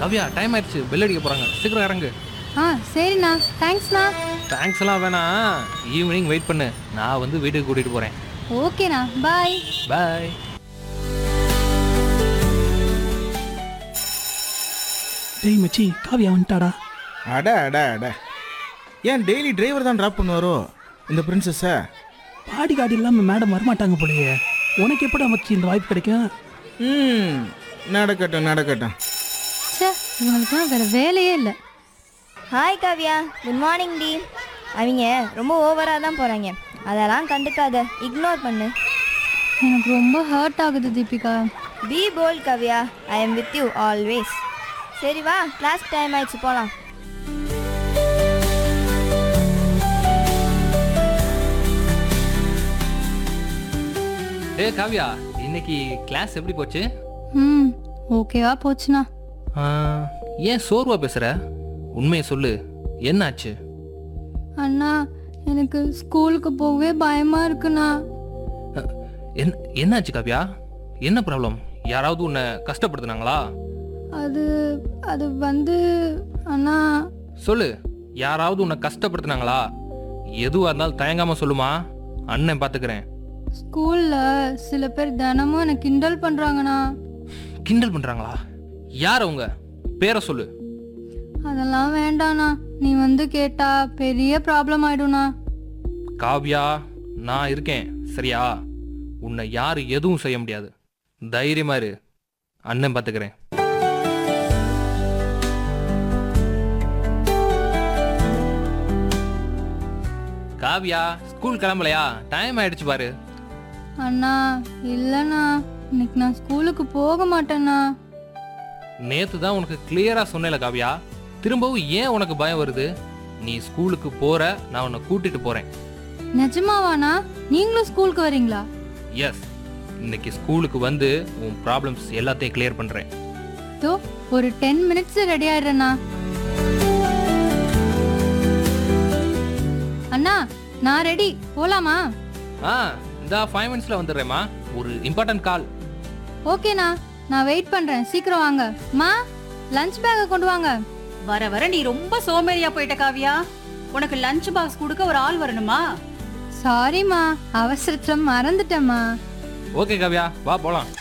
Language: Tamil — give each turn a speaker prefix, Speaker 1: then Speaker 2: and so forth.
Speaker 1: காவியா டைம் ஆயிடுச்சு பெல் அடிக்க போறாங்க சீக்கிரம் இறங்கு
Speaker 2: ஆ சரிண்ணா தேங்க்ஸ்ண்ணா
Speaker 1: தேங்க்ஸ் எல்லாம் வேணாம் ஈவினிங் வெயிட் பண்ணு நான் வந்து வீட்டுக்கு கூட்டிட்டு போறேன்
Speaker 2: ஓகேண்ணா பாய்
Speaker 1: பாய்
Speaker 3: டேய் மச்சி காவியா வந்துட்டாடா
Speaker 4: அட அட அட ஏன் டெய்லி டிரைவர் தான் ட்ராப் பண்ணுவாரோ இந்த பிரின்சஸை
Speaker 3: பாடி கார்டு இல்லாமல் மேடம் வரமாட்டாங்க போலயே உனக்கு எப்படா மச்சி இந்த வாய்ப்பு கிடைக்கும்
Speaker 4: ம் நடக்கட்டும் நடக்கட்டும்
Speaker 2: ச்சே இவங்களுக்குலாம் வேற வேலையே இல்லை
Speaker 5: ஹாய் காவ்யா குட் மார்னிங் டி அவங்க ரொம்ப ஓவராக தான் போகிறாங்க அதெல்லாம் கண்டுக்காத இக்னோர் பண்ணு
Speaker 2: எனக்கு ரொம்ப ஹர்ட் ஆகுது Deepika
Speaker 5: be bold Kavya I am with you always சரி வா கிளாஸ் டைம் ஆயிடுச்சு போகலாம்
Speaker 1: ஏ காவியா இன்னைக்கு கிளாஸ் எப்படி போச்சு
Speaker 2: ம் ஓகேவா போச்சுண்ணா
Speaker 1: ஆ, ஏன் சோர்வா பேசுற உண்மையை சொல்லு என்னாச்சு
Speaker 2: அண்ணா எனக்கு ஸ்கூலுக்கு போகவே பயமா இருக்குண்ணா
Speaker 1: அ, என்ன என்னாச்சு காவியா என்ன ப்ராப்ளம் யாராவது உன்னை கஷ்டப்படுத்துனாங்களா
Speaker 2: அது அது வந்து அண்ணா
Speaker 1: சொல்லு யாராவது உன்னை கஷ்டப்படுத்துனாங்களா எதுவாக இருந்தாலும் தயங்காம சொல்லுமா அண்ணன் பார்த்துக்கிறேன்
Speaker 2: ஸ்கூல்ல சில பேர் தினமும் எனக்கு கிண்டல் பண்றாங்கண்ணா
Speaker 1: கிண்டல் பண்றாங்களா யார் அவங்க பேரை சொல்லு
Speaker 2: அதெல்லாம் வேண்டாண்ணா நீ வந்து கேட்டா பெரிய ப்ராப்ளம் ஆயிடும்ண்ணா
Speaker 1: காவ்யா நான் இருக்கேன் சரியா உன்னை யாரும் எதுவும் செய்ய முடியாது தைரியமா இரு அண்ணன் பார்த்துக்கிறேன் காவ்யா ஸ்கூல் கிளம்பலையா டைம் ஆயிடுச்சு பாரு
Speaker 2: அண்ணா இல்லைண்ணா இன்னைக்கு நான் ஸ்கூலுக்கு போக மாட்டேண்ணா
Speaker 1: நேத்து தான் உனக்கு கிளியரா சொன்னேல காவ்யா திரும்பவும் ஏன் உனக்கு பயம் வருது நீ ஸ்கூலுக்கு போற நான் உன்னை கூட்டிட்டு போறேன்
Speaker 2: நிஜமாவாண்ணா நீங்களும் ஸ்கூலுக்கு வரீங்களா
Speaker 1: எஸ் இன்னைக்கு ஸ்கூலுக்கு வந்து உன் ப்ராப்ளம்ஸ் எல்லாத்தையும் கிளியர் பண்றேன்
Speaker 2: தோ ஒரு டென் மினிட்ஸ் ரெடி ஆயிடுறேண்ணா அண்ணா நான் ரெடி போலாமா
Speaker 1: ஆ இந்த ஃபைவ் மினிட்ஸ்ல வந்துடுறேம்மா ஒரு இம்பார்ட்டன்ட் கால்
Speaker 2: ஓகேண்ணா நான் வெயிட் பண்றேன் சீக்கிரம் வாங்க மா லஞ்ச் பேக்கை கொண்டு வாங்க
Speaker 6: வர வர நீ ரொம்ப சோம்பேறியா போயிட்ட காவியா உனக்கு லஞ்ச் பாக்ஸ் கொடுக்க ஒரு ஆள் வரணுமா
Speaker 2: சாரிம்மா அவசரத்துல மறந்துட்டேம்மா
Speaker 1: ஓகே காவ்யா வா போலாம்